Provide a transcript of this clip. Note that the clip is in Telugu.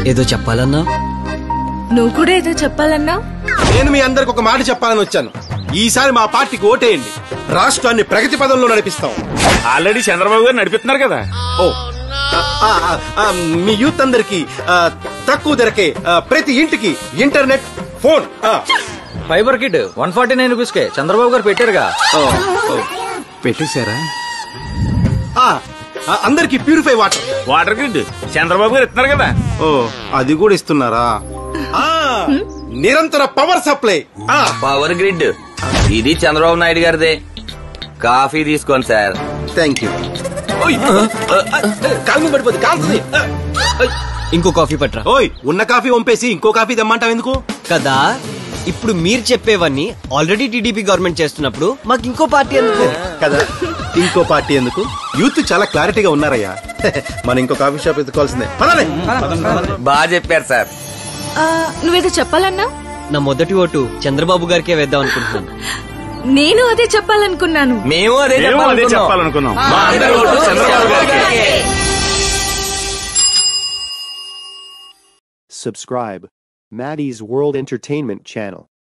ఏదో చెప్పాలన్నా నువ్వు కూడా ఏదో చెప్పాలన్నావు నేను మీ అందరికి ఒక మాట చెప్పాలని వచ్చాను ఈసారి మా పార్టీకి ఓటేయండి రాష్ట్రాన్ని ప్రగతి పదంలో నడిపిస్తాం ఆల్రెడీ చంద్రబాబు గారు నడిపిస్తున్నారు కదా ఓ ఆ, ఆ, ఆ, మీ యూత్ అందరికి ఆ, తక్కువ ధరకే ఆ, ప్రతి ఇంటికి ఇంటర్నెట్ ఫోన్ ఆ. Fibre kit one forty nine rupees కే చంద్రబాబు గారు పెట్టారుగా ఓ, ఓ. పెట్టేశారా ఆ, ఆ, అందరికి purify water water grid Chandrababu garu ఇస్తున్నారు కదా ఓ అది కూడా ఇస్తున్నారా ఆ, నిరంతర పవర్ సప్లై ఆ, పవర్ గ్రిడ్ ఇది చంద్రబాబు నాయుడు గారిదే కాఫీ తీసుకోండి సార్ థ్యాంక్ యూ ఓయ్, కాలు మీద పడిపోద్ది కాల్సింది ఇంకో కాఫీ పట్రా ఓయ్ ఉన్న కాఫీ వంపేసి ఇంకో కాఫీ తెమ్మంటావు ఎందుకు కదా ఇప్పుడు మీరు చెప్పేవన్నీ ఆల్రెడీ టీడీపీ గవర్నమెంట్ చేస్తున్నప్పుడు మాకు ఇంకో పార్టీ ఎందుకు కదా ఇంకో పార్టీ ఎందుకు యూత్ చాలా క్లారిటీగా ఉన్నారయ్యా మనం ఇంకో కాఫీ షాప్ ఎత్తుకోవాల్సిందే పదాలే బాగా చెప్పారు సార్ ఆ, నువ్వేదో చెప్పాలన్నావు నా మొదటి ఓటు చంద్రబాబు గారికే వేద్దాం అనుకుంటున్నాను నేను అదే చెప్పాలనుకున్నాను మేము అదే మేము అదే చెప్పాలనుకున్నాం. చెప్పాలనుకున్నాం మా అందరి ఓటు చంద్రబాబు గారికే. Subscribe. Maddie's World Entertainment Channel.